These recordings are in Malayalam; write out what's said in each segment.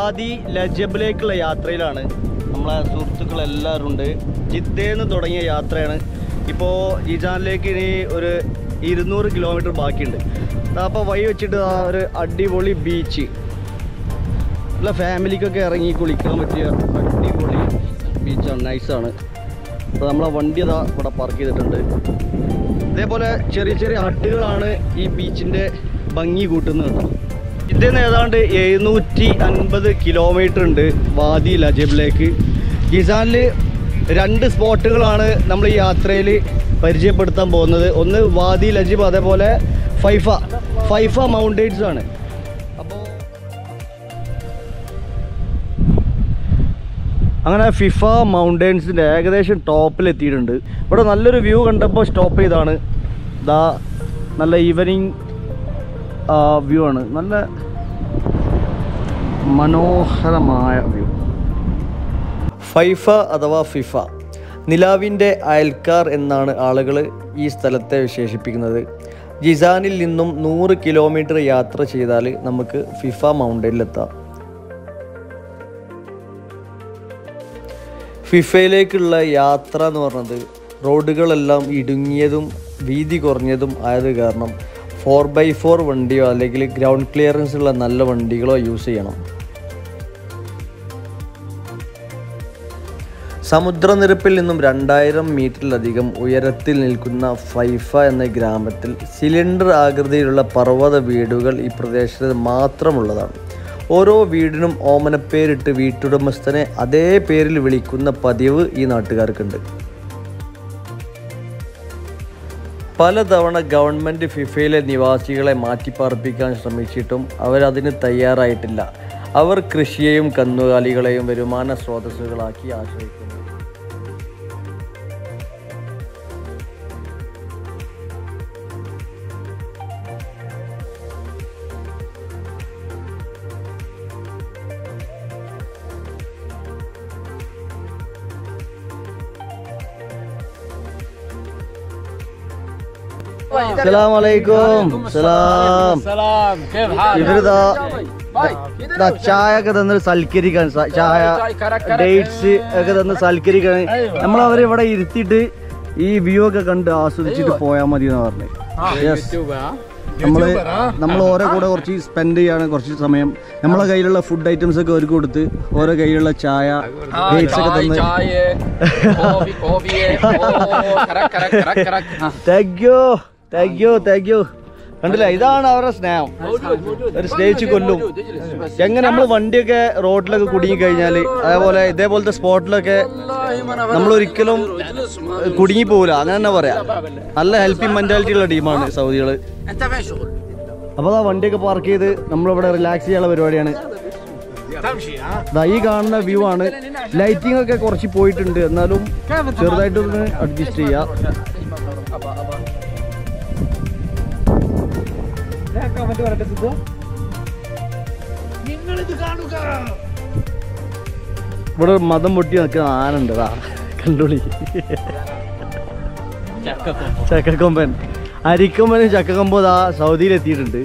വാദി ലജബിലേക്കുള്ള യാത്രയിലാണ് നമ്മളെ സുഹൃത്തുക്കൾ എല്ലാവരും ഉണ്ട് ജിദ്ദയിൽ തുടങ്ങിയ യാത്രയാണ് ഇപ്പോൾ ജിജാനിലേക്ക് ഇനി ഒരു ഇരുന്നൂറ് കിലോമീറ്റർ ബാക്കിയുണ്ട് അപ്പോൾ വഴി വെച്ചിട്ട് ആ ഒരു അടിപൊളി ബീച്ച് നല്ല ഫാമിലിക്കൊക്കെ ഇറങ്ങി കുളിക്കാൻ പറ്റിയ അടിപൊളി ബീച്ചാണ് നൈസാണ് അപ്പോൾ നമ്മളെ വണ്ടി അതാ ഇവിടെ പാർക്ക് ചെയ്തിട്ടുണ്ട് ഇതേപോലെ ചെറിയ ചെറിയ ഹട്ടുകളാണ് ഈ ബീച്ചിൻ്റെ ഭംഗി കൂട്ടുന്നത് കേട്ടോ ഇതിന്ന് ഏതാണ്ട് എഴുന്നൂറ്റി അൻപത് കിലോമീറ്റർ ഉണ്ട് വാദി ലജബിലേക്ക് ഗിസാനിൽ രണ്ട് സ്പോട്ടുകളാണ് നമ്മൾ ഈ യാത്രയിൽ പരിചയപ്പെടുത്താൻ പോകുന്നത് ഒന്ന് വാദി ലജീബ് അതേപോലെ ഫൈഫ ഫൈഫ മൗണ്ടെയ്ൻസ് ആണ് അപ്പോൾ അങ്ങനെ ഫിഫ മൗണ്ടെയ്ൻസിൻ്റെ ഏകദേശം ടോപ്പിൽ എത്തിയിട്ടുണ്ട് ഇവിടെ നല്ലൊരു വ്യൂ കണ്ടപ്പോൾ സ്റ്റോപ്പ് ചെയ്താണ് ദാ നല്ല ഈവനിങ് വ്യൂ ആണ് നല്ല മനോഹരമായ വ്യൂ ഫൈഫ അഥവാ ഫിഫ നിലാവിൻ്റെ അയൽക്കാർ എന്നാണ് ആളുകൾ ഈ സ്ഥലത്തെ വിശേഷിപ്പിക്കുന്നത് ജിസാനിൽ നിന്നും നൂറ് കിലോമീറ്റർ യാത്ര ചെയ്താൽ നമുക്ക് ഫിഫ മൗണ്ടനിലെത്താം ഫിഫയിലേക്കുള്ള യാത്ര എന്ന് പറഞ്ഞത് റോഡുകളെല്ലാം ഇടുങ്ങിയതും വീതി കുറഞ്ഞതും ആയത് കാരണം ഫോർ ബൈ ഫോർ വണ്ടിയോ അല്ലെങ്കിൽ ഗ്രൗണ്ട് ക്ലിയറൻസ് ഉള്ള നല്ല വണ്ടികളോ യൂസ് ചെയ്യണം സമുദ്രനിരപ്പിൽ നിന്നും രണ്ടായിരം മീറ്ററിലധികം ഉയരത്തിൽ നിൽക്കുന്ന ഫൈഫ എന്ന ഗ്രാമത്തിൽ സിലിണ്ടർ ആകൃതിയിലുള്ള പർവ്വത വീടുകൾ ഈ പ്രദേശത്ത് മാത്രമുള്ളതാണ് ഓരോ വീടിനും ഓമനപ്പേരിട്ട് വീട്ടുടമസ്ഥനെ അതേ പേരിൽ വിളിക്കുന്ന പതിവ് ഈ നാട്ടുകാർക്കുണ്ട് പലതവണ ഗവൺമെൻറ് ഫിഫയിലെ നിവാസികളെ മാറ്റിപ്പാർപ്പിക്കാൻ ശ്രമിച്ചിട്ടും അവരതിന് തയ്യാറായിട്ടില്ല അവർ കൃഷിയെയും കന്നുകാലികളെയും വരുമാന സ്രോതസ്സുകളാക്കി ആശ്രയിക്കുന്നു സലാം അലൈക്കും സലാം سلام كيف حالك؟ ഇവരിതാ باي ദാ ചായ ഒക്കെ തന്ന് സൽക്കരിക്കാൻ സ- ചായ ഡേറ്റ്സ് ഒക്കെ തന്ന് സൽക്കരിക്കാൻ നമ്മൾ അവരെ ഇവിടെ ഇരുത്തിയിട്ട് ഈ വ്യൂ ഒക്കെ കണ്ട് ആസ്വദിച്ചിട്ട് പോയാൽ മതി എന്ന് പറഞ്ഞു യെസ് يوتيوب ها؟ നമ്മള് നമ്മൾ ഓരോ കൂടെ കുറച്ച് സ്പെൻഡ് ചെയ്യാണ് കുറച്ച് സമയം നമ്മളെ കയ്യിലുള്ള ഫുഡ് ഐറ്റംസ് ഒക്കെ അവർക്ക് കൊടുത്ത് ഓരോ കയ്യിലുള്ള ചായ هاي ഡേറ്റ്സ് ഒക്കെ چاي തന്ന് چاي كوفي كوفي أوه، كرك كرك كرك كرك ها. Thank you thank you thank you കണ്ടില്ല ഇതാണ് അവരുടെ സ്നേഹം ഒരു സ്നേഹിച്ച് കൊല്ലും موجود اجلس بس എങ്ങനെ നമ്മൾ വണ്ടിയൊക്കെ റോഡിലൊക്കെ കുടുങ്ങി കഴിഞ്ഞാൽ അതേപോലെ ഇതേപോലത്തെ സ്പോട്ടിലൊക്കെ والله ما انا നമ്മൾ ഒരിക്കലും اجلس ما- കുടുങ്ങി പോകില്ല അങ്ങനെ തന്നെ പറയാം നല്ല ഹെൽപ്പിംഗ് മെന്റാലിറ്റി ഉള്ള ടീമാണ് സൗദികൾ انت فين شغل؟ അപ്പോൾ ആ വണ്ടിയൊക്കെ പാർക്ക് ചെയ്ത് നമ്മളിവിടെ റിലാക്സ് ചെയ്യാനുള്ള പരിപാടിയാണ് ദാ ഈ കാണുന്ന വ്യൂ ആണ് ലൈറ്റിംഗ് ഒക്കെ കുറച്ച് പോയിട്ടുണ്ട് എന്നാലും ചെറുതായിട്ടൊന്ന് അഡ്ജസ്റ്റ് ചെയ്യാം ഇവിടെ ഒരു മതം പൊട്ടി നിൽക്കുന്ന ആനുണ്ട് ദാ കണ്ടോളി ചക്കക്കൊമ്പൻ അരിക്കൊമ്പനും ചക്കക്കൊമ്പോ ദാ സൗദിയിൽ എത്തിയിട്ടുണ്ട്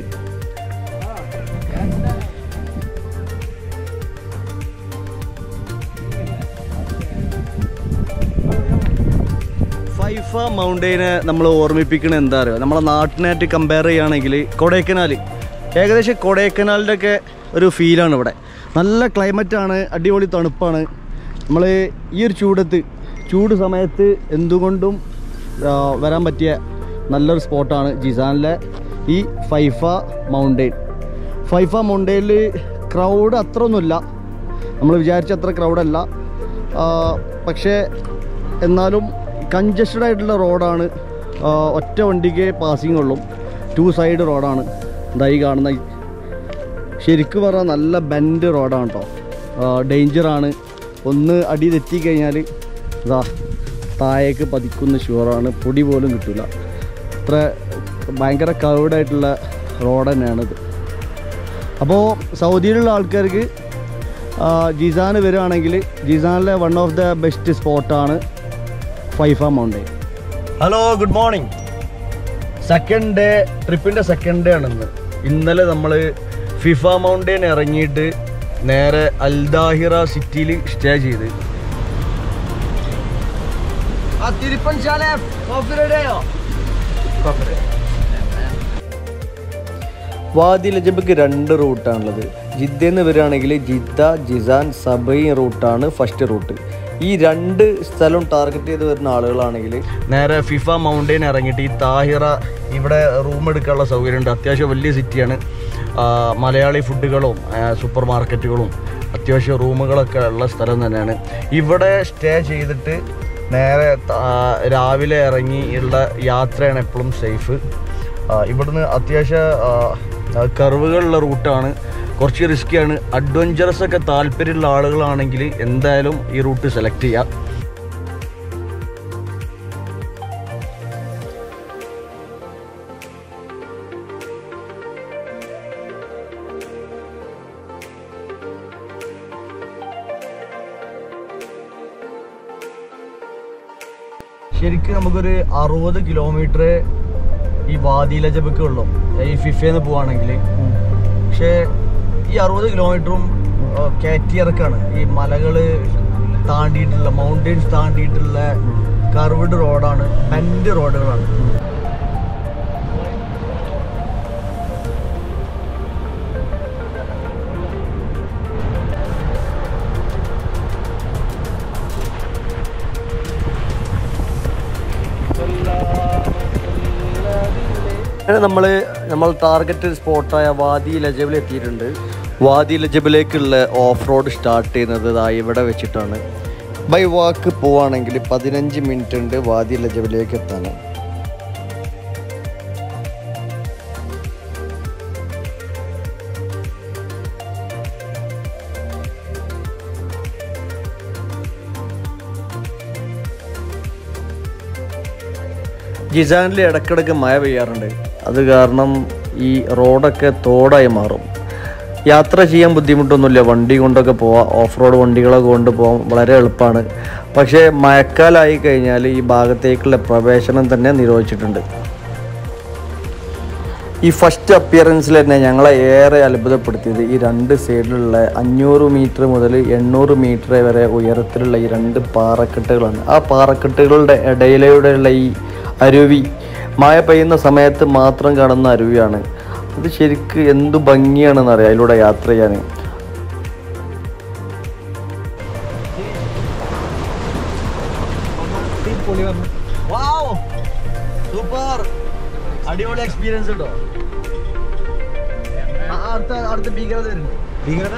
ഫൈഫ മൗണ്ടെയിനെ നമ്മൾ ഓർമ്മിപ്പിക്കണത് എന്താ അറിയോ നമ്മളെ നാട്ടിനായിട്ട് കമ്പയർ ചെയ്യുകയാണെങ്കിൽ കൊടൈക്കനാൽ ഏകദേശം കൊടൈക്കനാലിൻ്റെ ഒക്കെ ഒരു ഫീലാണ് ഇവിടെ നല്ല ക്ലൈമറ്റാണ് അടിപൊളി തണുപ്പാണ് നമ്മൾ ഈ ഒരു ചൂടത്ത് ചൂട് സമയത്ത് എന്തുകൊണ്ടും ആ, വരാൻ പറ്റിയ നല്ലൊരു സ്പോട്ടാണ് ജിസാനിലെ ഈ ഫൈഫ മൗണ്ടെയിൻ ഫൈഫ മൗണ്ടെയിനിൽ ക്രൗഡ് അത്രയൊന്നുമില്ല നമ്മൾ വിചാരിച്ച അത്ര ക്രൗഡല്ല പക്ഷേ എന്നാലും കൺജസ്റ്റഡ് ആയിട്ടുള്ള റോഡാണ് ആ, ഒറ്റ വണ്ടിക്ക് പാസിങ് ഉള്ളൂ ടു സൈഡ് റോഡാണ് ഇതാ ഈ കാണുന്ന ഈ- ശരിക്കും പറഞ്ഞാൽ നല്ല ബെൻഡ് റോഡാണ് കേട്ടോ ഡേഞ്ചറാണ് ഒന്ന് അടി തെറ്റിക്കഴിഞ്ഞാൽ ഇതാ താഴേക്ക് പതിക്കുന്ന ഷുവറാണ് പൊടി പോലും കിട്ടില്ല അത്ര ഭയങ്കര കവേഡായിട്ടുള്ള റോഡ് തന്നെയാണിത് അപ്പോൾ സൗദിയിലുള്ള ആൾക്കാർക്ക് ആ, ജിസാൻ വരികയാണെങ്കിൽ ജിസാനിലെ വൺ ഓഫ് ദ ബെസ്റ്റ് സ്പോട്ടാണ് Fayfa mountain hello good morning second day ട്രിപ്പിൻ്റെ സെക്കൻഡ് ഡേ ആണ് ഇന്ന് ഇന്നലെ നമ്മൾ ഫിഫ മൗണ്ടെയിൻ ഇറങ്ങിയിട്ട് നേരെ അൽദാഹിറ സിറ്റിയിൽ സ്റ്റേ ചെയ്ത് ആ തിരുപ്പൻശാല കോഫി റെഡിയായോ വാദി ലജബക്ക് രണ്ട് റൂട്ടാണുള്ളത് ജിദ്ദയിൽ നിന്ന് വരികയാണെങ്കിൽ ജിദ്ദ ജിസാൻ സബൈ റൂട്ടാണ് ഫസ്റ്റ് റൂട്ട് ഈ രണ്ട് സ്ഥലം ടാർഗറ്റ് ചെയ്ത് വരുന്ന ആളുകളാണെങ്കിൽ നേരെ ഫിഫ മൗണ്ടെയിൻ ഇറങ്ങിയിട്ട് ഈ താഹിറ ഇവിടെ റൂം എടുക്കാനുള്ള സൗകര്യമുണ്ട് അത്യാവശ്യം വലിയ സിറ്റിയാണ് ആ, മലയാളി ഫുഡുകളും സൂപ്പർ മാർക്കറ്റുകളും അത്യാവശ്യം റൂമുകളൊക്കെ ഉള്ള സ്ഥലം തന്നെയാണ് ഇവിടെ സ്റ്റേ ചെയ്തിട്ട് നേരെ ത- രാവിലെ ഇറങ്ങി ഉള്ള യാത്രയാണ് എപ്പോഴും സേഫ് ഇവിടുന്ന് അത്യാവശ്യ കർവുകളുള്ള റൂട്ടാണ് കുറച്ച് റിസ്ക്കിയാണ് അഡ്വഞ്ചറസ് ഒക്കെ താല്പര്യമുള്ള ആളുകളാണെങ്കിൽ എന്തായാലും ഈ റൂട്ട് സെലക്ട് ചെയ്യാം ശരിക്കും നമുക്കൊരു അറുപത് കിലോമീറ്റർ ഈ വാദി ലജബക്ക് ഉള്ളൂ ഈ ഫിഫേന്ന് പോവാണെങ്കിൽ പക്ഷേ ഈ അറുപത് കിലോമീറ്ററും കയറ്റിയിറക്കാണ് ഈ മലകൾ താണ്ടിയിട്ടുള്ള മൗണ്ടെയിൻസ് താണ്ടിയിട്ടുള്ള കർവ്ഡ് റോഡാണ് ബെൻഡ് റോഡുകളാണ് അങ്ങനെ നമ്മൾ നമ്മൾ ടാർഗറ്റ് സ്പോട്ടായ വാദി ലജബിൽ എത്തിയിട്ടുണ്ട് വാദി ലജബിലേക്കുള്ള ഓഫ് റോഡ് സ്റ്റാർട്ട് ചെയ്യുന്നത് ദാ ഇവിടെ വെച്ചിട്ടാണ് ബൈ വാക്ക് പോവാണെങ്കിൽ പതിനഞ്ച് മിനിറ്റ് ഉണ്ട് വാദി ലജബിലേക്ക് എത്താൻ ജിസാനിൽ ഇടക്കിടക്ക് മഴ പെയ്യാറുണ്ട് അത് കാരണം ഈ റോഡൊക്കെ തോടായി മാറും യാത്ര ചെയ്യാൻ ബുദ്ധിമുട്ടൊന്നുമില്ല വണ്ടി കൊണ്ടൊക്കെ പോവാം ഓഫ് റോഡ് വണ്ടികളൊക്കെ കൊണ്ട് പോകാൻ വളരെ എളുപ്പമാണ് പക്ഷേ മഴക്കാലമായി കഴിഞ്ഞാൽ ഈ ഭാഗത്തേക്കുള്ള പ്രവേശനം തന്നെ നിരോധിച്ചിട്ടുണ്ട് ഈ ഫസ്റ്റ് അപ്പിയറൻസിൽ തന്നെ ഞങ്ങളെ ഏറെ അത്ഭുതപ്പെടുത്തിയത് ഈ രണ്ട് സൈഡിലുള്ള അഞ്ഞൂറ് മീറ്റർ മുതൽ എണ്ണൂറ് മീറ്റർ വരെ ഉയരത്തിലുള്ള ഈ രണ്ട് പാറക്കെട്ടുകളാണ് ആ പാറക്കെട്ടുകളുടെ ഇടയിലൂടെയുള്ള ഈ അരുവി മഴ പെയ്യുന്ന സമയത്ത് മാത്രം കാണുന്ന അരുവിയാണ് അത് ശരിക്ക് എന്തു ഭംഗിയാണെന്ന് അറിയാം അതിലൂടെ യാത്ര ചെയ്യാൻ സൂപ്പർ അടിപൊളി എക്സ്പീരിയൻസ് ഉണ്ടോ അടുത്ത അടുത്ത ഭീകരത വരുന്നുണ്ട് ഭീകരത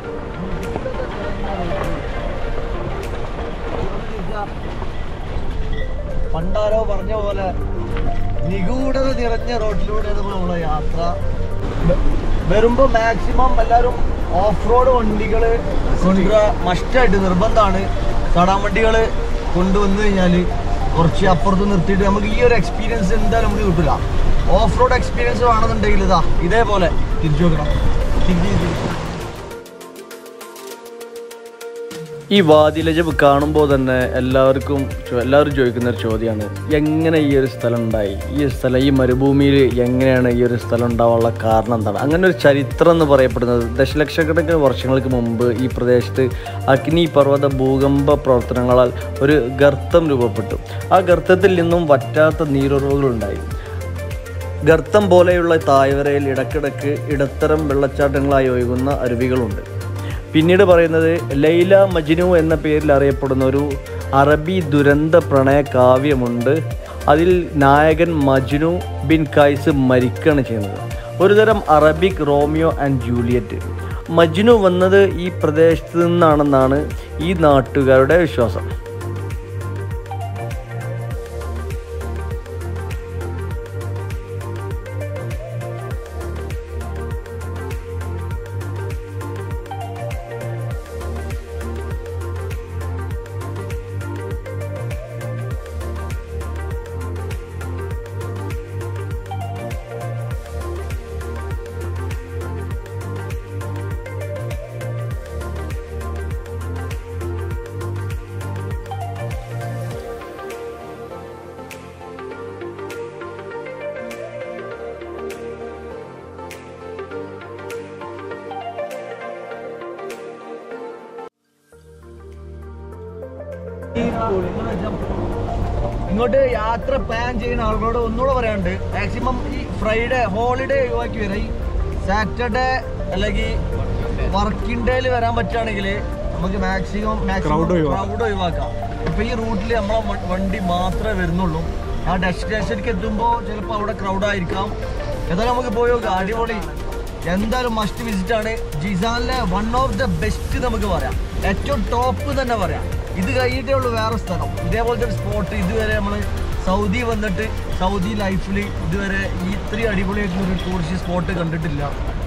പണ്ടാരോ പറഞ്ഞ പോലെ നിഗൂഢത നിറഞ്ഞ റോഡിലൂടെ നമ്മളെ യാത്ര വ- വരുമ്പോ മാക്സിമം എല്ലാവരും ഓഫ് റോഡ് വണ്ടികൾ കൊണ്ടുവരിക മസ്റ്റായിട്ട് നിർബന്ധമാണ് ചടാൻ വണ്ടികൾ കൊണ്ടുവന്നു കഴിഞ്ഞാൽ കുറച്ച് അപ്പുറത്ത് നിർത്തിയിട്ട് നമുക്ക് ഈ ഒരു എക്സ്പീരിയൻസ് എന്തായാലും നമുക്ക് കിട്ടില്ല ഓഫ് റോഡ് എക്സ്പീരിയൻസ് വേണമെന്നുണ്ടെങ്കിൽ ഇതാ ഇതേപോലെ തിരിച്ചു വെക്കണം തിരിച്ച് തിരിച്ച്. ഈ വാതിലജബ് കാണുമ്പോൾ തന്നെ എല്ലാവർക്കും ചോ- എല്ലാവരും ചോദിക്കുന്ന ഒരു ചോദ്യമാണ് എങ്ങനെ ഈ ഒരു സ്ഥലം ഉണ്ടായി ഈ ഒരു സ്ഥലം ഈ മരുഭൂമിയിൽ എങ്ങനെയാണ് ഈ ഒരു സ്ഥലം ഉണ്ടാവാനുള്ള കാരണം എന്താണ് അങ്ങനെ ഒരു ചരിത്രം എന്ന് പറയപ്പെടുന്നത് ദശലക്ഷക്കണക്കിന് വർഷങ്ങൾക്ക് മുമ്പ് ഈ പ്രദേശത്ത് അഗ്നി പർവ്വത ഭൂകമ്പ പ്രവർത്തനങ്ങളാൽ ഒരു ഗർത്തം രൂപപ്പെട്ടു ആ ഗർത്തത്തിൽ നിന്നും വറ്റാത്ത നീരുറവുകളുണ്ടായി ഗർത്തം പോലെയുള്ള തായ്വരയിൽ ഇടക്കിടക്ക് ഇടത്തരം വെള്ളച്ചാട്ടങ്ങളായി ഒഴുകുന്ന അരുവികളുണ്ട് പിന്നീട് പറയുന്നത് ലൈല മജ്നു എന്ന പേരിൽ അറിയപ്പെടുന്ന ഒരു അറബി ദുരന്ത പ്രണയ കാവ്യമുണ്ട് അതിൽ നായകൻ മജ്നു ബിൻ കൈസ് മരിക്കുകയാണ് ചെയ്യുന്നത് ഒരുതരം Arabic Romeo and Juliet Majnu വന്നത് ഈ പ്രദേശത്ത് നിന്നാണെന്നാണ് ഈ നാട്ടുകാരുടെ വിശ്വാസം ഇങ്ങോട്ട് യാത്ര പ്ലാൻ ചെയ്യുന്ന ആളുകളോട് ഒന്നുകൂടെ പറയാണ്ട് മാക്സിമം ഈ ഫ്രൈഡേ ഹോളിഡേ ഒഴിവാക്കി വരാം ഈ സാറ്റർഡേ അല്ലെങ്കിൽ വർക്കിംഗ് ഡേയിൽ വരാൻ പറ്റുകയാണെങ്കിൽ നമുക്ക് മാക്സിമം Crowd ഒഴിവാക്കാം. ക്രൗഡ് ഒഴിവാക്കാം ഇപ്പൊ ഈ റൂട്ടിൽ നമ്മളെ വ- വണ്ടി മാത്രമേ വരുന്നുള്ളൂ ആ ഡെസ്റ്റിനേഷനിലേക്ക് എത്തുമ്പോൾ ചിലപ്പോൾ അവിടെ ക്രൗഡ് ആയിരിക്കാം ഏതായാലും നമുക്ക് പോയി നോക്കാം അടിപൊളി എന്തായാലും മസ്റ്റ് വിസിറ്റ് ആണ് ജിസാനിലെ വൺ ഓഫ് ദ ബെസ്റ്റ് നമുക്ക് പറയാം ഏറ്റവും ടോപ്പ് തന്നെ പറയാം ഇത് കഴിഞ്ഞിട്ടേ ഉള്ളൂ വേറെ സ്ഥലം ഇതേപോലത്തെ ഒരു സ്പോട്ട് ഇതുവരെ നമ്മൾ സൗദി വന്നിട്ട് സൗദി ലൈഫിൽ ഇതുവരെ ഈ ഇത്രയും അടിപൊളിയായിട്ടുള്ള ഒരു ടൂറിസ്റ്റ് സ്പോട്ട് കണ്ടിട്ടില്ല